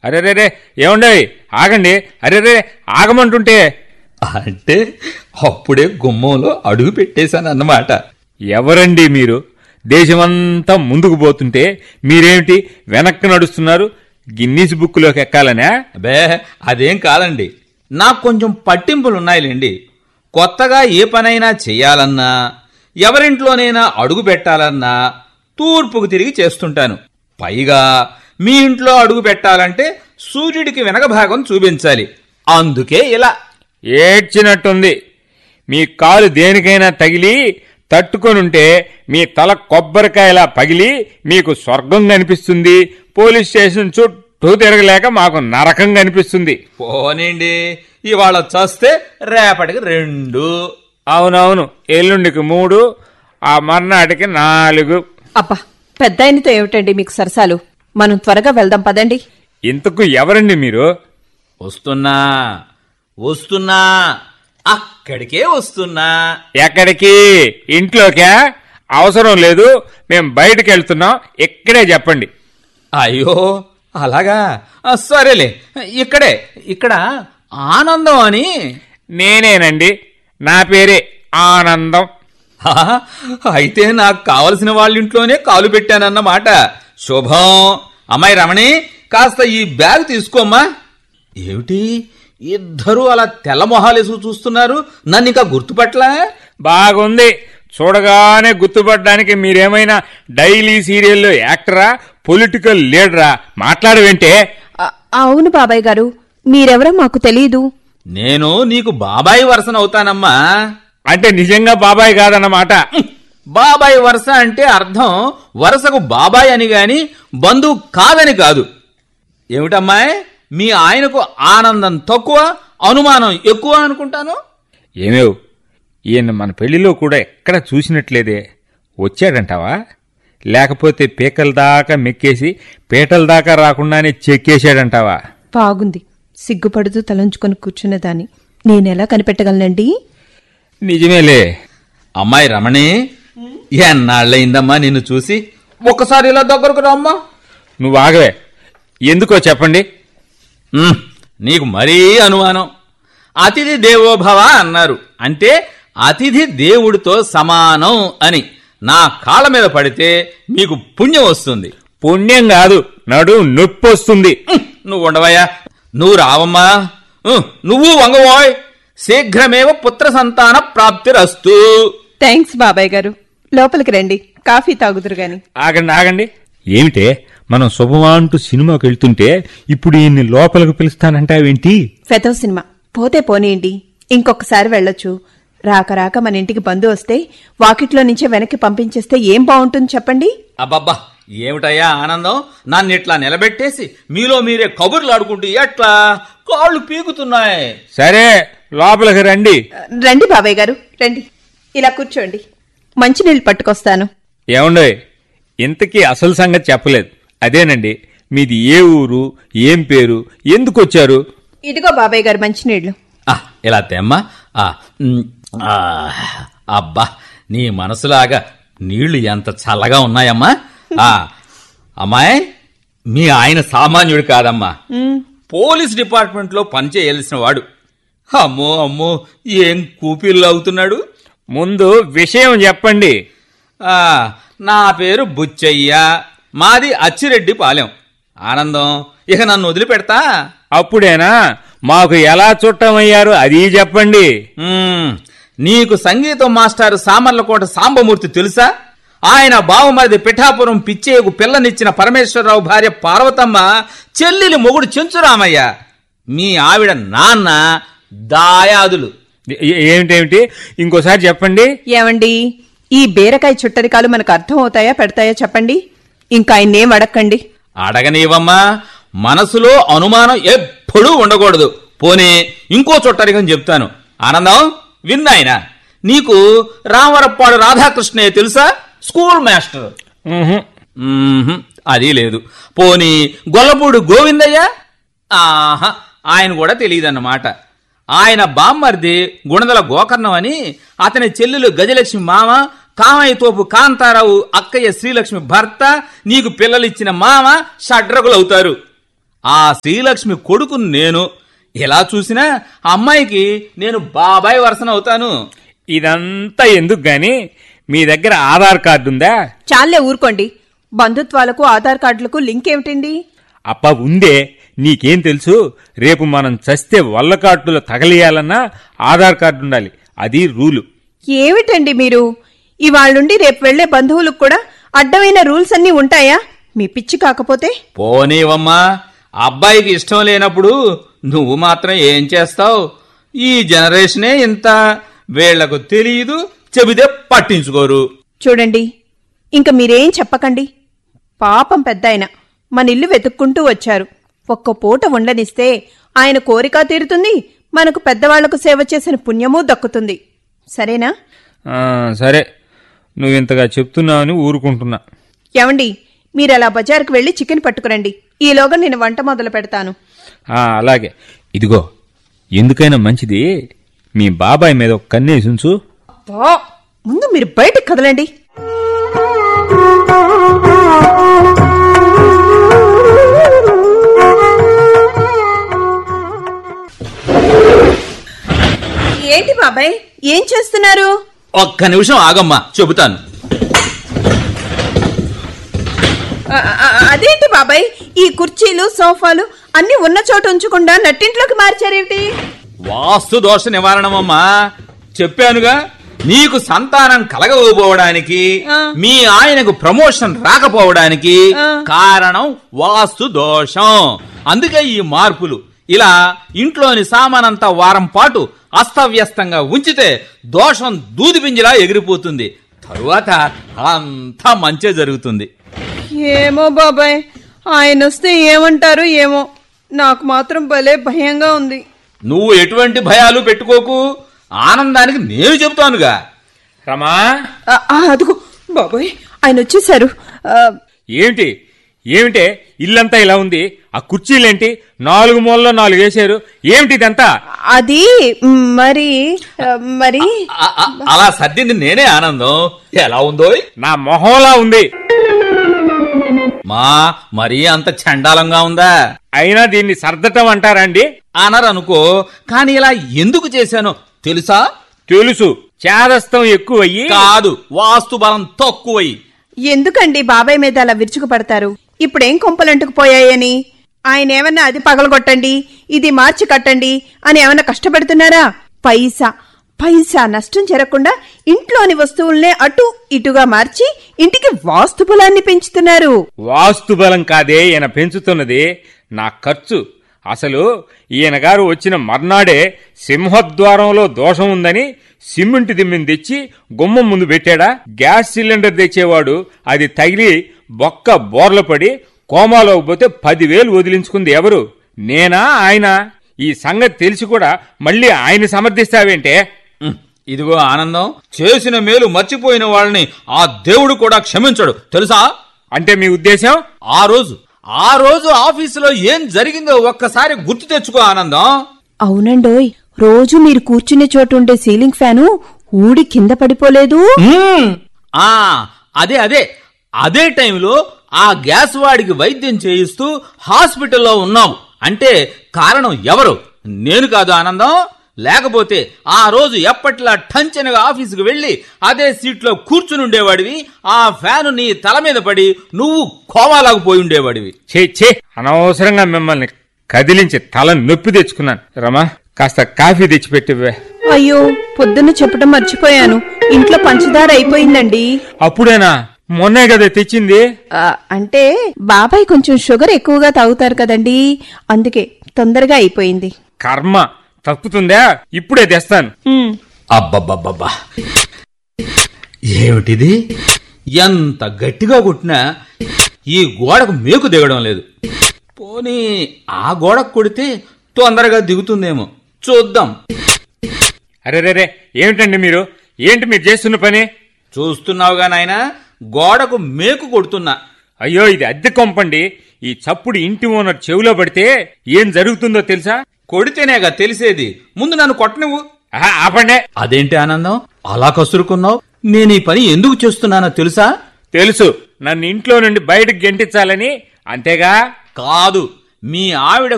అరెరేరే ఏమండోయ్ ఆగండి అరెరే ఆగమంటుంటే అంటే అప్పుడే గుమ్మంలో అడుగు పెట్టేశాను అన్నమాట ఎవరండి మీరు దేశమంతా ముందుకు పోతుంటే మీరేమిటి వెనక్కి నడుస్తున్నారు గిన్నీస్ బుక్లోకి ఎక్కాలనా అబే అదేం కాదండి నాకు కొంచెం పట్టింపులున్నాయిలేండి కొత్తగా ఏ పనైనా చెయ్యాలన్నా ఎవరింట్లోనైనా అడుగు పెట్టాలన్నా తూర్పుకు తిరిగి చేస్తుంటాను పైగా మీ ఇంట్లో అడుగు పెట్టాలంటే సూర్యుడికి వెనక భాగం చూపించాలి అందుకే ఇలా ఏడ్చినట్టుంది మీ కాలు దేనికైనా తగిలి తట్టుకొనుంటే మీ తల కొబ్బరికాయలా పగిలి మీకు స్వర్గం కనిపిస్తుంది పోలీస్ స్టేషన్ చుట్టూ తిరగలేక మాకు నరకం కనిపిస్తుంది పోనీండి ఇవాళ చస్తే రేపటికి రెండు అవునవును ఎల్లుండికి మూడు ఆ మర్నాటికి నాలుగు అబ్బా పెద్ద ఆయనతో ఏమిటండి మీకు సరసాలు మనం త్వరగా వెళ్దాం పదండి ఇంతకు ఎవరండి మీరు వస్తున్నా వస్తున్నా అక్కడికే వస్తున్నా ఎక్కడికి ఇంట్లోకా అవసరం లేదు మేం బయటికి వెళ్తున్నాం ఇక్కడే చెప్పండి అయ్యో అలాగా ఆ, సరేలే ఇక్కడే ఇక్కడ ఆనందం అని నేనేనండి నా పేరే ఆనందం హా, అయితే నాకు కావలసిన వాళ్ళ ఇంట్లోనే కాలు పెట్టానన్నమాట శుభం అమ్మాయి రమణి కాస్త ఈ బ్యాగ్ తీసుకోమ్మా ఏమిటి ఇద్దరూ అలా తెల్ల మొహాలేసు చూస్తున్నారు నన్ను ఇంకా గుర్తుపట్లా బాగుంది చూడగానే గుర్తుపడడానికి మీరేమైనా డైలీ సీరియల్లో యాక్టరా పొలిటికల్ లీడరా మాట్లాడవేంటే అ- అవును బాబాయ్ గారు మీరెవరో మాకు తెలీదు నేను నీకు బాబాయి వరసనవుతానమ్మా అంటే నిజంగా బాబాయ్ కాదన్నమాట బాబాయ్ వరుస అంటే అర్థం వరుసకు బాబాయ్ అని గాని బంధువు కాదని కాదు ఏమిటమ్మాయి మీ ఆయనకు ఆనందం తక్కువ అనుమానం ఎక్కువ అనుకుంటాను ఏమేవ్ ఈయన మన పెళ్లిలో కూడా ఎక్కడ చూసినట్లేదే వచ్చాడంటావా లేకపోతే పీకల దాకా మెక్కేసి పీటల దాకా రాకుండానే చెక్కేశాడంటావా బాగుంది సిగ్గుపడుతూ తలంచుకొని కూర్చున్నదాన్ని నేనెలా కనిపెట్టగలనండి నిజమేలే అమ్మాయి రమణి ఎన్నాళ్ళయిందమ్మా నిన్ను చూసి ఒక్కసారి ఇలా దగ్గరకు రామ్మా నువ్వు ఆగవే ఎందుకో చెప్పండి ఉమ్, నీకు మరీ అనుమానం అతిథి దేవోభవ అన్నారు అంటే అతిథి దేవుడితో సమానం అని నా కాళ్ళ మీద పడితే మీకు పుణ్యం వస్తుంది పుణ్యం కాదు నడు నొప్పి వస్తుంది ఉమ్, నువ్వు ఉండవయ్యా నువ్వు రావమ్మా ఉమ్, నువ్వు వంగవోయ్ శీఘ్రమేవ పుత్ర సంతాన ప్రాప్తిరస్తు థ్యాంక్స్ బాబాయ్ గారు లోపలికి రండి కాఫీ తాగుదురు గాని ఆగండి ఆగండి ఏమిటే మనం శుభమా అంటూ సినిమాకి వెళ్తుంటే ఇప్పుడు ఈయన్ని లోపలికి పిలుస్తానంటావేంటి ఫెతో సినిమా పోతే పోనీయండి ఇంకొకసారి వెళ్ళొచ్చు రాక రాక మన ఇంటికి బంధు వస్తే వాకిట్లో నుంచే వెనక్కి పంపించేస్తే ఏం బాగుంటుంది చెప్పండి అబ్బబ్బా ఏమిటయ్యా ఆనందం నన్ను ఇట్లా నిలబెట్టేసి మీలో మీరే కబుర్లు ఆడుకుంటూ ఎట్లా కాళ్ళు పీకుతున్నాయి సరే లోపలికి రండి రండి బాబాయ్ గారు రండి ఇలా కూర్చోండి మంచినీళ్ళు పట్టుకొస్తాను ఏమండోయ్ ఇంతకీ అసలు సంగతి చెప్పలేదు అదేనండి మీది ఏ ఊరు ఏం పేరు ఎందుకు వచ్చారు ఇదిగో బాబాయ్ గారు మంచినీళ్ళు ఆ, ఇలా తెమ్మా ఆ, ఉమ్, ఆ, అబ్బా నీ మనసులాగా నీళ్లు ఎంత చల్లగా ఉన్నాయమ్మా ఆ, అమ్మాయి మీ ఆయన సామాన్యుడు కాదమ్మా పోలీస్ డిపార్ట్మెంట్లో పనిచేయాల్సిన వాడు అమ్మో అమ్మో ఏం కూపిళ్ళు అవుతున్నాడు ముందు విషయం చెప్పండి ఆ, నా పేరు బుచ్చయ్య మాది అచ్చిరెడ్డి పాలెం ఆనందం ఇక నన్ను వదిలిపెడతా అప్పుడేనా మాకు ఎలా చుట్టమయ్యారు అది చెప్పండి మ్మ్. నీకు సంగీతం మాస్టారు సామర్లకోట సాంబమూర్తి తెలుసా ఆయన బావమరిది పిఠాపురం పిచ్చేయకు పిల్లనిచ్చిన పరమేశ్వరరావు భార్య పార్వతమ్మ చెల్లెలి మొగుడు చెంచురామయ్య మీ ఆవిడ నాన్న దాయాదులు ఏ- ఏమిటేమిటి ఇంకోసారి చెప్పండి ఏమండి ఈ బీరకాయ చుట్టరికాలు మనకు అర్థం అవుతాయా పెడతాయా చెప్పండి ఇంకా ఆయన్నేం అడక్కండి అడగనివమ్మా మనసులో అనుమానం ఎప్పుడూ ఉండకూడదు పోనీ ఇంకో చుట్టరికం చెప్తాను ఆనందం విన్నాయన నీకు రామవరప్పాడు రాధాకృష్ణయ్య తెలుసా స్కూల్ మాస్టర్ ఉహుం. మ్మ్హ్, అది లేదు పోనీ గొల్లపూడి గోవిందయ్య ఆహా ఆయన కూడా తెలియదన్నమాట ఆయన బామ్మర్ది గుణదల గోకర్ణం అని అతని చెల్లెలు గజలక్ష్మి మామ కామయ్య తోపు కాంతారావు అక్కయ్య శ్రీలక్ష్మి భర్త నీకు పిల్లలిచ్చిన మామ షడ్రగులవుతారు ఆ శ్రీలక్ష్మి కొడుకు నేను ఇలా చూసినా అమ్మాయికి నేను బాబాయ్ వరసన అవుతాను ఇదంతా ఎందుకు గాని మీ దగ్గర ఆధార్ కార్డు ఉందా చాలే ఊరుకోండి బంధుత్వాలకు ఆధార్ కార్డులకు లింక్ ఏమిటండి అప్ప ఉందే నీకేం తెలుసు రేపు మనం చస్తే వల్ల కార్డులో తగలియాలన్నా ఆధార్ కార్డు ఉండాలి అది రూలు ఏమిటండి మీరు ఇవాళ్ళుండి రేపు వెళ్లే బంధువులకు కూడా అడ్డమైన రూల్స్ అన్నీ ఉంటాయా మీ పిచ్చి కాకపోతే పోనీవమ్మా అబ్బాయికి ఇష్టం లేనప్పుడు నువ్వు మాత్రం ఏం చేస్తావు ఈ జనరేషనే ఇంత వీళ్లకు తెలియదు చెబితే పట్టించుకోరు చూడండి ఇంక మీరేం చెప్పకండి పాపం పెద్దాయన మన ఇల్లు వెతుక్కుంటూ వచ్చారు ఒక్క పూట ఉండనిస్తే ఆయన కోరిక తీరుతుంది మనకు పెద్దవాళ్లకు సేవ చేసిన పుణ్యమూ దక్కుతుంది సరేనా ఆ, సరే నువ్వు ఇంతగా చెప్తున్నావని ఊరుకుంటున్నా ఏమండి మీరలా బజార్కు వెళ్లి చికెన్ పట్టుకురండి ఈలోగా నేను వంట మొదలు పెడతాను ఆ, అలాగే ఇదిగో ఎందుకైనా మంచిది మీ బాబాయ్ మీద ఒక కన్నేసి ఉంచు అబ్బా, ముందు మీరు బయటికి కదలండి ఏంటి బాబాయ్ ఏం చేస్తున్నారు ఒక్క నిమిషం ఆగమ్మా చెబుతాను ఆ- ఆ- అదేంటి బాబాయ్ ఈ కుర్చీలు సోఫాలు అన్ని ఉన్న చోట ఉంచకుండా నట్టింట్లోకి మార్చారేమిటి వాస్తు దోష నివారణమమ్మా చెప్పానుగా నీకు సంతానం కలగకపోవడానికి ఆ. మీ ఆయనకు ప్రమోషన్ రాకపోవడానికి ఆ. కారణం వాస్తు దోషం అందుకే ఈ మార్పులు ఇలా ఇంట్లోని సామానంతా వారం పాటు అస్తవ్యస్తంగా ఉంచితే దోషం దూదిపింజిలా ఎగిరిపోతుంది తరువాత అంతా మంచే జరుగుతుంది ఏమో బాబాయ్ ఆయన వస్తే ఏమంటారు ఏమో నాకు మాత్రం భలే భయంగా ఉంది నువ్వు ఎటువంటి భయాలు పెట్టుకోకు ఆనందానికి నేను చెబుతానుగా రమా ఆ, ఆ, అదిగో బాబాయ్ ఆయన వచ్చేసారు ఆ, ఏమిటి ఏమిటే ఇల్లంతా ఇలా ఉంది ఆ కుర్చీలేంటి నాలుగు మూలలో నాలుగు వేశారు ఏమిటి ఇదంతా అది మ్, మరి ఆ, మరి అ- అ- అలా సర్దింది నేనే ఆనందం ఎలా ఉందో నా మొహంలా ఉంది మా మరీ అంత చండాలంగా ఉందా అయినా దీన్ని సర్దటం అంటారండి అనరనుకో కాని ఇలా ఎందుకు చేశానో తెలుసా తెలుసు చేదస్తం ఎక్కువయ్యి కాదు వాస్తు బలం తక్కువయి ఎందుకండి బాబాయ్ మీద అలా విరుచుకు పడతారు ఇప్పుడేం కొంపలంటుకు పోయాయని ఆయన ఏమన్నా అది పగలగొట్టండి ఇది మార్చి కట్టండి అని ఏమన్నా కష్టపెడుతున్నారా పైసా పైసా నష్టం జరగకుండా ఇంట్లోని వస్తువుల్నే అటు ఇటుగా మార్చి ఇంటికి వాస్తు బలాన్ని పెంచుతున్నారు వాస్తు బలం కాదే ఈయన పెంచుతున్నది నా ఖర్చు అసలు ఈయన గారు వచ్చిన మర్నాడే సింహద్వారంలో దోషం ఉందని సిమెంట్ దిమ్మిని తెచ్చి గుమ్మం ముందు పెట్టాడా గ్యాస్ సిలిండర్ తెచ్చేవాడు అది తగిలి బొక్క బోర్ల పడి కోమాలో పోతే పదివేలు వదిలించుకుంది ఎవరు నేనా ఆయన ఈ సంగతి తెలిసి కూడా మళ్ళీ ఆయన సమర్థిస్తావేంటే ఉమ్, ఇదిగో ఆనందం చేసిన మేలు మర్చిపోయిన వాళ్ళని ఆ దేవుడు కూడా క్షమించడు తెలుసా అంటే మీ ఉద్దేశం ఆ రోజు ఆ రోజు ఆఫీసులో ఏం జరిగిందో ఒక్కసారి గుర్తు తెచ్చుకో ఆనందం అవునండోయ్ రోజు మీరు కూర్చునే చోటు ఉండే సీలింగ్ ఫ్యాను ఊడి కింద పడిపోలేదు మ్మ్. ఆ అదే అదే అదే టైంలో ఆ గ్యాస్ వాడికి వైద్యం చేయిస్తూ హాస్పిటల్లో ఉన్నావు అంటే కారణం ఎవరు నేను కాదు ఆనందం లేకపోతే ఆ రోజు ఎప్పట్లా టంచనగా ఆఫీసుకు వెళ్లి అదే సీట్లో కూర్చుని ఉండేవాడివి ఆ ఫ్యాను నీ తల మీద పడి నువ్వు కోమాలాగు పోయి ఉండేవాడివి చే చే అనవసరంగా మిమ్మల్ని కదిలించి తల నొప్పి తెచ్చుకున్నాను రమా కాస్త కాఫీ తెచ్చిపెట్టివే అయ్యో పొద్దున్న చెప్పడం మర్చిపోయాను ఇంట్లో పంచదార అయిపోయిందండి అప్పుడేనా మొన్నే కదా తెచ్చింది ఆ, అంటే బాబాయ్ కొంచెం షుగర్ ఎక్కువగా తాగుతారు కదండి అందుకే తొందరగా అయిపోయింది కర్మ తప్పుతుందా ఇప్పుడే తెస్తాను ఉమ్, అబ్బబ్బబ్బబ్బా ఏమిటిది ఎంత గట్టిగా కొట్టినా ఈ గోడకు మేకు దిగడం లేదు పోనీ ఆ గోడకు కొడితే తొందరగా దిగుతుందేమో చూద్దాం అరే రే రే ఏమిటండి మీరు ఏంటి మీరు చేస్తున్న పని చూస్తున్నావుగా నాయనా గోడకు మేకు కొడుతున్నా అయ్యో ఇది అద్దె కొంపండి ఈ చప్పుడు ఇంటి ఓనర్ చెవిలో పడితే ఏం జరుగుతుందో తెలుసా కొడితేనేగా తెలిసేది ముందు నన్ను కొట్టనివ్వు ఆహా, ఆపండే అదేంటి ఆనందం అలా కసురుకున్నావు నేను ఈ పని ఎందుకు చేస్తున్నానో తెలుసా తెలుసు నన్ను ఇంట్లో నుండి బయటకు గెంటించాలని అంతేగా కాదు మీ ఆవిడ